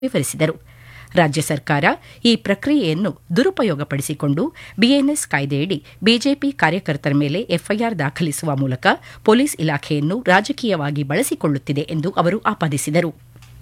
ವಿವರಿಸಿದರು ರಾಜ್ಯ ಸರ್ಕಾರ ಈ ಪ್ರಕ್ರಿಯೆಯನ್ನು ದುರುಪಯೋಗಪಡಿಸಿಕೊಂಡು ಬಿಎನ್ಎಸ್ ಕಾಯ್ದೆಯಡಿ ಬಿಜೆಪಿ ಕಾರ್ಯಕರ್ತರ ಮೇಲೆ ಎಫ್ಐಆರ್ ದಾಖಲಿಸುವ ಮೂಲಕ ಪೊಲೀಸ್ ಇಲಾಖೆಯನ್ನು ರಾಜಕೀಯವಾಗಿ ಬಳಸಿಕೊಳ್ಳುತ್ತಿದೆ ಎಂದು ಅವರು ಆಪಾದಿಸಿದರು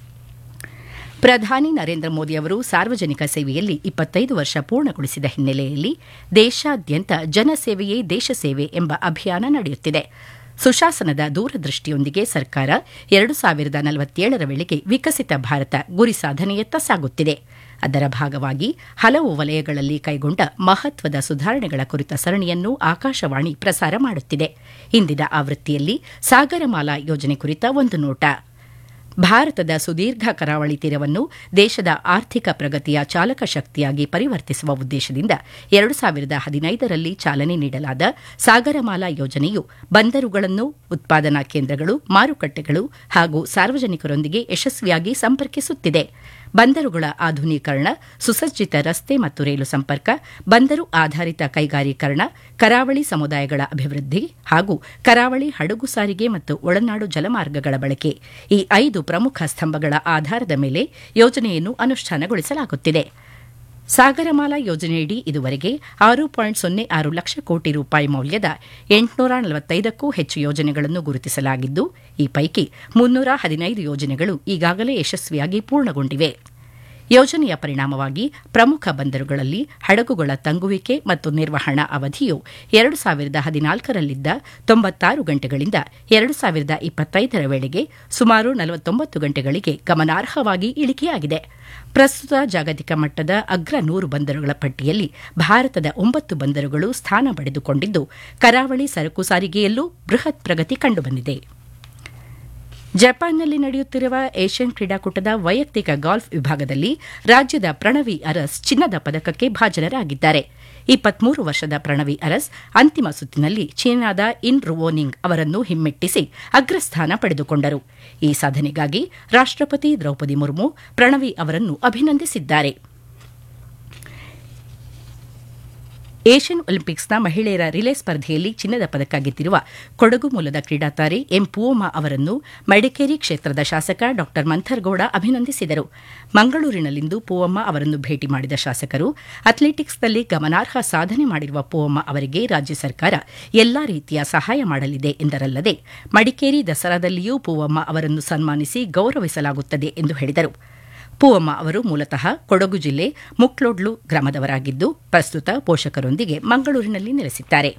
ಪ್ರಧಾನಿ ನರೇಂದ್ರ ಮೋದಿ ಅವರು ಸಾರ್ವಜನಿಕ ಸೇವೆಯಲ್ಲಿ ಇಪ್ಪತ್ತೈದು ವರ್ಷ ಪೂರ್ಣಗೊಳಿಸಿದ ಹಿನ್ನೆಲೆಯಲ್ಲಿ ದೇಶಾದ್ಯಂತ ಜನಸೇವೆಯೇ ದೇಶ ಸೇವೆ ಎಂಬ ಅಭಿಯಾನ ನಡೆಯುತ್ತಿದೆ ಸುಶಾಸನದ ದೂರದೃಷ್ಟಿಯೊಂದಿಗೆ ಸರ್ಕಾರ ಎರಡು ಸಾವಿರದ ನಲವತ್ತೇಳರ ವೇಳೆಗೆ ವಿಕಸಿತ ಭಾರತ ಗುರಿ ಸಾಧನೆಯತ್ತ ಸಾಗುತ್ತಿದೆ ಅದರ ಭಾಗವಾಗಿ ಹಲವು ವಲಯಗಳಲ್ಲಿ ಕೈಗೊಂಡ ಮಹತ್ವದ ಸುಧಾರಣೆಗಳ ಕುರಿತ ಸರಣಿಯನ್ನು ಆಕಾಶವಾಣಿ ಪ್ರಸಾರ ಮಾಡುತ್ತಿದೆ ಇಂದಿನ ಆವೃತ್ತಿಯಲ್ಲಿ ಸಾಗರಮಾಲಾ ಯೋಜನೆ ಕುರಿತ ಒಂದು ನೋಟ ಭಾರತದ ಸುದೀರ್ಘ ಕರಾವಳಿ ತೀರವನ್ನು ದೇಶದ ಆರ್ಥಿಕ ಪ್ರಗತಿಯ ಚಾಲಕ ಶಕ್ತಿಯಾಗಿ ಪರಿವರ್ತಿಸುವ ಉದ್ದೇಶದಿಂದ ಎರಡು ಸಾವಿರದ ಹದಿನೈದರಲ್ಲಿ ಚಾಲನೆ ನೀಡಲಾದ ಸಾಗರಮಾಲಾ ಯೋಜನೆಯು ಬಂದರುಗಳನ್ನು ಉತ್ಪಾದನಾ ಕೇಂದ್ರಗಳು ಮಾರುಕಟ್ಟೆಗಳು ಹಾಗೂ ಸಾರ್ವಜನಿಕರೊಂದಿಗೆ ಯಶಸ್ವಿಯಾಗಿ ಸಂಪರ್ಕಿಸುತ್ತಿದೆ ಬಂದರುಗಳ ಆಧುನೀಕರಣ ಸುಸಜ್ಜಿತ ರಸ್ತೆ ಮತ್ತು ರೈಲು ಸಂಪರ್ಕ ಬಂದರು ಆಧಾರಿತ ಕೈಗಾರೀಕರಣ ಕರಾವಳಿ ಸಮುದಾಯಗಳ ಅಭಿವೃದ್ಧಿ ಹಾಗೂ ಕರಾವಳಿ ಹಡಗು ಸಾರಿಗೆ ಮತ್ತು ಒಳನಾಡು ಜಲಮಾರ್ಗಗಳ ಬಳಕೆ ಈ ಐದು ಪ್ರಮುಖ ಸ್ತಂಭಗಳ ಆಧಾರದ ಮೇಲೆ ಯೋಜನೆಯನ್ನು ಅನುಷ್ಠಾನಗೊಳಿಸಲಾಗುತ್ತಿದೆ ಸಾಗರಮಾಲಾ ಯೋಜನೆಯಡಿ ಇದುವರೆಗೆ ಆರು ಪಾಯಿಂಟ್ ಸೊನ್ನೆ ಆರು ಲಕ್ಷ ಕೋಟಿ ರೂಪಾಯಿ ಮೌಲ್ಯದ ಎಂಟುನೂರ ನಲವತ್ತೈದಕ್ಕೂ ಹೆಚ್ಚು ಯೋಜನೆಗಳನ್ನು ಗುರುತಿಸಲಾಗಿದ್ದು ಈ ಪೈಕಿ ಮುನ್ನೂರ ಹದಿನೈದು ಯೋಜನೆಗಳು ಈಗಾಗಲೇ ಯಶಸ್ವಿಯಾಗಿ ಪೂರ್ಣಗೊಂಡಿವೆ ಯೋಜನೆಯ ಪರಿಣಾಮವಾಗಿ ಪ್ರಮುಖ ಬಂದರುಗಳಲ್ಲಿ ಹಡಗುಗಳ ತಂಗುವಿಕೆ ಮತ್ತು ನಿರ್ವಹಣಾ ಅವಧಿಯು ಎರಡು ಸಾವಿರದ ಹದಿನಾಲ್ಕರಲ್ಲಿದ್ದ ತೊಂಬತ್ತಾರು ಗಂಟೆಗಳಿಂದ ಎರಡು ಸಾವಿರದ ಇಪ್ಪತ್ತೈದರ ವೇಳೆಗೆ ಸುಮಾರು ನಲವತ್ತೊಂಬತ್ತು ಗಂಟೆಗಳಿಗೆ ಗಮನಾರ್ಹವಾಗಿ ಇಳಿಕೆಯಾಗಿದೆ ಪ್ರಸ್ತುತ ಜಾಗತಿಕ ಮಟ್ಟದ ಅಗ್ರ ನೂರು ಬಂದರುಗಳ ಪಟ್ಟಿಯಲ್ಲಿ ಭಾರತದ ಒಂಬತ್ತು ಬಂದರುಗಳು ಸ್ಥಾನ ಪಡೆದುಕೊಂಡಿದ್ದು ಕರಾವಳಿ ಸರಕು ಸಾರಿಗೆಯಲ್ಲೂ ಬೃಹತ್ ಪ್ರಗತಿ ಕಂಡುಬಂದಿದೆ ಜಪಾನ್ನಲ್ಲಿ ನಡೆಯುತ್ತಿರುವ ಏಷ್ಯನ್ ಕ್ರೀಡಾಕೂಟದ ವೈಯಕ್ತಿಕ ಗಾಲ್ಫ್ ವಿಭಾಗದಲ್ಲಿ ರಾಜ್ಯದ ಪ್ರಣವಿ ಅರಸ್ ಚಿನ್ನದ ಪದಕಕ್ಕೆ ಭಾಜನರಾಗಿದ್ದಾರೆ ಇಪ್ಪತ್ಮೂರು ವರ್ಷದ ಪ್ರಣವಿ ಅರಸ್ ಅಂತಿಮ ಸುತ್ತಿನಲ್ಲಿ ಚೀನಾದ ಇನ್ ರುವೋನಿಂಗ್ ಅವರನ್ನು ಹಿಮ್ಮೆಟ್ಟಿಸಿ ಅಗ್ರಸ್ಥಾನ ಪಡೆದುಕೊಂಡರು ಈ ಸಾಧನೆಗಾಗಿ ರಾಷ್ಟಪತಿ ದ್ರೌಪದಿ ಮುರ್ಮು ಪ್ರಣವಿ ಅವರನ್ನು ಅಭಿನಂದಿಸಿದ್ದಾರೆ ಏಷ್ಯನ್ ಒಲಿಂಪಿಕ್ಸ್ನ ಮಹಿಳೆಯರ ರಿಲೇ ಸ್ಪರ್ಧೆಯಲ್ಲಿ ಚಿನ್ನದ ಪದಕ ಗೆದ್ದಿರುವ ಕೊಡಗು ಮೂಲದ ಕ್ರೀಡಾತಾರೆ ಎಂ ಪೂವಮ್ಮ ಅವರನ್ನು ಮಡಿಕೇರಿ ಕ್ಷೇತ್ರದ ಶಾಸಕ ಡಾ ಮಂಥರ್ಗೌಡ ಅಭಿನಂದಿಸಿದರು ಮಂಗಳೂರಿನಲ್ಲಿಂದು ಪೂವಮ್ಮ ಅವರನ್ನು ಭೇಟಿ ಮಾಡಿದ ಶಾಸಕರು ಅಥ್ಲೆಟಿಕ್ಸ್ನಲ್ಲಿ ಗಮನಾರ್ಹ ಸಾಧನೆ ಮಾಡಿರುವ ಪೂವಮ್ಮ ಅವರಿಗೆ ರಾಜ್ಯ ಸರ್ಕಾರ ಎಲ್ಲಾ ರೀತಿಯ ಸಹಾಯ ಮಾಡಲಿದೆ ಎಂದರಲ್ಲದೆ ಮಡಿಕೇರಿ ದಸರಾದಲ್ಲಿಯೂ ಪೂವಮ್ಮ ಅವರನ್ನು ಸನ್ಮಾನಿಸಿ ಗೌರವಿಸಲಾಗುತ್ತದೆ ಎಂದು ಹೇಳಿದರು ಪೂವಮ್ಮ ಅವರು ಮೂಲತಃ ಕೊಡಗು ಜಿಲ್ಲೆ ಮುಕ್ಲೊಡ್ಲು ಗ್ರಾಮದವರಾಗಿದ್ದು ಪ್ರಸ್ತುತ ಪೋಷಕರೊಂದಿಗೆ ಮಂಗಳೂರಿನಲ್ಲಿ ನೆಲೆಸಿದ್ದಾರೆ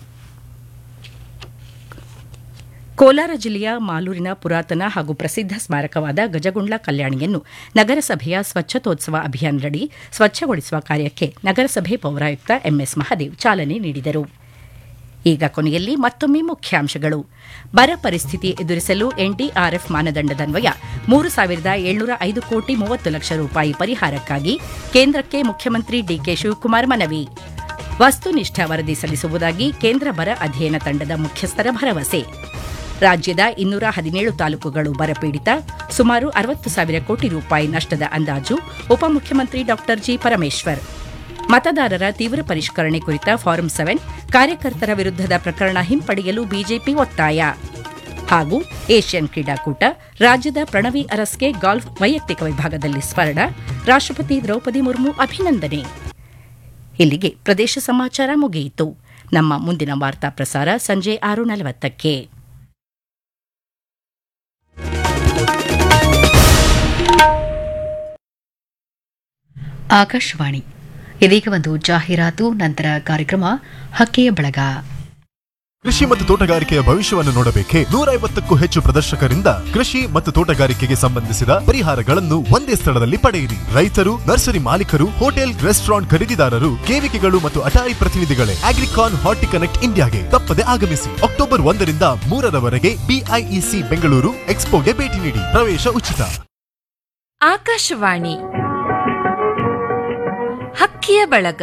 ಕೋಲಾರ ಜಿಲ್ಲೆಯ ಮಾಲೂರಿನ ಪುರಾತನ ಹಾಗೂ ಪ್ರಸಿದ್ಧ ಸ್ಮಾರಕವಾದ ಗಜಗುಂಡ್ಲ ಕಲ್ಯಾಣಿಯನ್ನು ನಗರಸಭೆಯ ಸ್ವಚ್ಛತೋತ್ಸವ ಅಭಿಯಾನದಡಿ ಸ್ವಚ್ಛಗೊಳಿಸುವ ಕಾರ್ಯಕ್ಕೆ ನಗರಸಭೆ ಪೌರಾಯುಕ್ತ ಎಂಎಸ್ ಮಹದೇವ್ ಚಾಲನೆ ನೀಡಿದರು ಈಗ ಕೊನೆಯಲ್ಲಿ ಮತ್ತೊಮ್ಮೆ ಮುಖ್ಯಾಂಶಗಳು ಬರ ಪರಿಸ್ಥಿತಿ ಎದುರಿಸಲು ಎನ್ಡಿಆರ್ಎಫ್ ಮಾನದಂಡದನ್ವಯ ಮೂರು ಸಾವಿರದ ಏಳ್ನೂರ ಐದು ಕೋಟಿ ಮೂವತ್ತು ಲಕ್ಷ ರೂಪಾಯಿ ಪರಿಹಾರಕ್ಕಾಗಿ ಕೇಂದ್ರಕ್ಕೆ ಮುಖ್ಯಮಂತ್ರಿ ಡಿಕೆ ಶಿವಕುಮಾರ್ ಮನವಿ ವಸ್ತುನಿಷ್ಠ ವರದಿ ಸಲ್ಲಿಸುವುದಾಗಿ ಕೇಂದ್ರ ಬರ ಅಧ್ಯಯನ ತಂಡದ ಮುಖ್ಯಸ್ಥರ ಭರವಸೆ ರಾಜ್ಯದ ಇನ್ನೂರ ಹದಿನೇಳು ತಾಲೂಕುಗಳು ಬರಪೀಡಿತ ಸುಮಾರು ಅರವತ್ತು ಸಾವಿರ ಕೋಟಿ ರೂಪಾಯಿ ನಷ್ಟದ ಅಂದಾಜು ಉಪಮುಖ್ಯಮಂತ್ರಿ ಡಾ ಜಿ ಪರಮೇಶ್ವರ್ ಮತದಾರರ ತೀವ್ರ ಪರಿಷ್ಕರಣೆ ಕುರಿತ ಫಾರಂ ಸೆವೆನ್ ಕಾರ್ಯಕರ್ತರ ವಿರುದ್ಧದ ಪ್ರಕರಣ ಹಿಂಪಡೆಯಲು ಬಿಜೆಪಿ ಒತ್ತಾಯ ಹಾಗೂ ಏಷ್ಯನ್ ಕ್ರೀಡಾಕೂಟ ರಾಜ್ಯದ ಪ್ರಣವಿ ಅರಸ್ಗೆ ಗಾಲ್ಫ್ ವೈಯಕ್ತಿಕ ವಿಭಾಗದಲ್ಲಿ ಸ್ವರ್ಣ ರಾಷ್ಟಪತಿ ದ್ರೌಪದಿ ಮುರ್ಮು ಅಭಿನಂದನೆ ಇಲ್ಲಿಗೆ ಪ್ರದೇಶ ಸಮಾಚಾರ ಮುಗಿಯಿತು ನಮ್ಮ ಮುಂದಿನ ವಾರ್ತಾ ಪ್ರಸಾರ ಸಂಜೆ ಆರು ನಲವತ್ತಕ್ಕೆ ಆಕಾಶವಾಣಿ ಇದೀಗ ಒಂದು ಜಾಹೀರಾತು ನಂತರ ಕಾರ್ಯಕ್ರಮ ಹಕ್ಕೆಯ ಬಳಗ ಕೃಷಿ ಮತ್ತು ತೋಟಗಾರಿಕೆಯ ಭವಿಷ್ಯವನ್ನು ನೋಡಬೇಕೆ ನೂರ ಐವತ್ತಕ್ಕೂ ಹೆಚ್ಚು ಪ್ರದರ್ಶಕರಿಂದ ಕೃಷಿ ಮತ್ತು ತೋಟಗಾರಿಕೆಗೆ ಸಂಬಂಧಿಸಿದ ಪರಿಹಾರಗಳನ್ನು ಒಂದೇ ಸ್ಥಳದಲ್ಲಿ ಪಡೆಯಿರಿ ರೈತರು ನರ್ಸರಿ ಮಾಲೀಕರು ಹೋಟೆಲ್ ರೆಸ್ಟೋರೆಂಟ್ ಖರೀದಿದಾರರು ಕೇವಿಕೆಗಳು ಮತ್ತು ಅಟಾರಿ ಪ್ರತಿನಿಧಿಗಳೇ ಅಗ್ರಿಕಾನ್ ಹಾರ್ಟಿ ಕನೆಕ್ಟ್ ಇಂಡಿಯಾಗೆ ತಪ್ಪದೆ ಆಗಮಿಸಿ ಅಕ್ಟೋಬರ್ ಒಂದರಿಂದ ಮೂರರವರೆಗೆ ಬಿಐಇಸಿ ಬೆಂಗಳೂರು ಎಕ್ಸ್ಪೋಗೆ ಭೇಟಿ ನೀಡಿ ಪ್ರವೇಶ ಉಚಿತ ಆಕಾಶವಾಣಿ ಹಕ್ಕಿಯ ಬಳಗ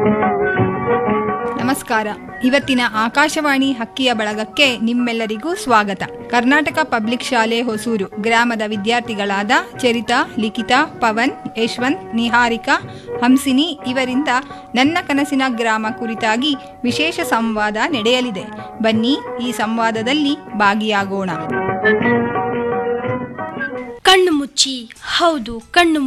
ನಮಸ್ಕಾರ ಇವತ್ತಿನ ಆಕಾಶವಾಣಿ ಹಕ್ಕಿಯ ಬಳಗಕ್ಕೆ ನಿಮ್ಮೆಲ್ಲರಿಗೂ ಸ್ವಾಗತ ಕರ್ನಾಟಕ ಪಬ್ಲಿಕ್ ಶಾಲೆ ಹೊಸೂರು ಗ್ರಾಮದ ವಿದ್ಯಾರ್ಥಿಗಳಾದ ಚರಿತಾ ಲಿಖಿತಾ ಪವನ್ ಯಶವಂತ್ ನಿಹಾರಿಕಾ ಹಂಸಿನಿ ಇವರಿಂದ ನನ್ನ ಕನಸಿನ ಗ್ರಾಮ ಕುರಿತಾಗಿ ವಿಶೇಷ ಸಂವಾದ ನಡೆಯಲಿದೆ ಬನ್ನಿ ಈ ಸಂವಾದದಲ್ಲಿ ಭಾಗಿಯಾಗೋಣ ಕಣ್ಣು ಮುಚ್ಚಿ ಹೌದು ಕಣ್ಣು